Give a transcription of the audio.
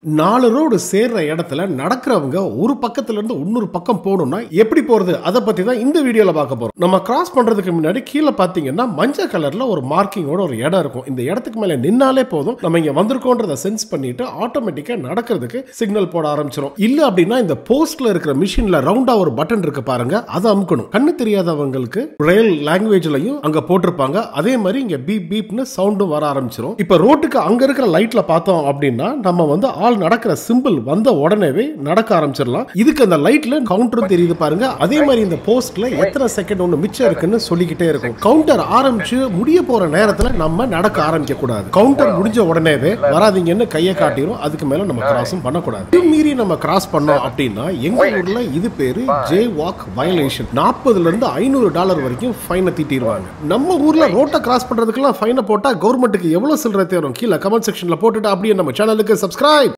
நாலு ரோடு சேர்ற இடத்துல நடக்கிறவங்க ஒரு பக்கத்துல இருந்து இன்னொரு பக்கம் போகணும்னா எப்படி போறது அதை பத்தி தான் இந்த வீடியோல பார்க்க போறோம் நம்ம கிராஸ் பண்றதுக்கு முன்னாடி கீழே பாத்தீங்கன்னா மஞ்சள் கலர்ல ஒரு மார்க்கிங்கோட ஒரு இடம் இருக்கும் இந்த இடத்துக்கு மேல நின்னாலே போதும் நம்ம இங்க வந்திருக்கோன்றத சென்ஸ் பண்ணிட்டு ஆட்டோமேட்டிக்கா நடக்கிறதுக்கு சிக்னல் போட ஆரம்பிச்சிடும் இல்ல அப்படின்னா இந்த போஸ்ட்ல இருக்கிற மிஷின்ல ரவுண்டா ஒரு பட்டன் இருக்கு பாருங்க அதை அமுக்கணும் கண்ணு தெரியாதவங்களுக்கு ரயில் லாங்குவேஜ்லயும் அங்க போட்டிருப்பாங்க அதே மாதிரி இங்க பீப் பீப்னு சவுண்டும் வர ஆரம்பிச்சிடும் இப்ப ரோட்டுக்கு அங்க இருக்கிற லைட்ல பார்த்தோம் அப்படின்னா நம்ம வந்து ஆள் நடக்கிற சிம்பிள் வந்த உடனேவே நடக்க ஆரம்பிச்சிடலாம் இதுக்கு அந்த லைட்ல கவுண்டரும் தெரியுது பாருங்க அதே மாதிரி இந்த போஸ்ட்ல எத்தனை செகண்ட் ஒன்று மிச்சம் இருக்குன்னு சொல்லிக்கிட்டே இருக்கும் கவுண்டர் ஆரம்பிச்சு முடிய போற நேரத்துல நம்ம நடக்க ஆரம்பிக்க கூடாது கவுண்டர் முடிஞ்ச உடனேவே வராதீங்கன்னு கையை காட்டிடும் அதுக்கு மேல நம்ம கிராஸும் பண்ணக்கூடாது இது மீறி நம்ம கிராஸ் பண்ணோம் அப்படின்னா எங்க ஊர்ல இது பேரு ஜே வாக் வயலேஷன் நாற்பதுல இருந்து ஐநூறு டாலர் வரைக்கும் ஃபைனை தீட்டிடுவாங்க நம்ம ஊர்ல ரோட்டை கிராஸ் பண்றதுக்கெல்லாம் ஃபைனை போட்டா கவர்மெண்ட்டுக்கு எவ்வளவு சில்லறை தேரும் கீழே கமெண்ட் செக்ஷன்ல போட்டுட்டு அப்படியே நம்ம சேனலுக்கு சப்ஸ்கிரைப்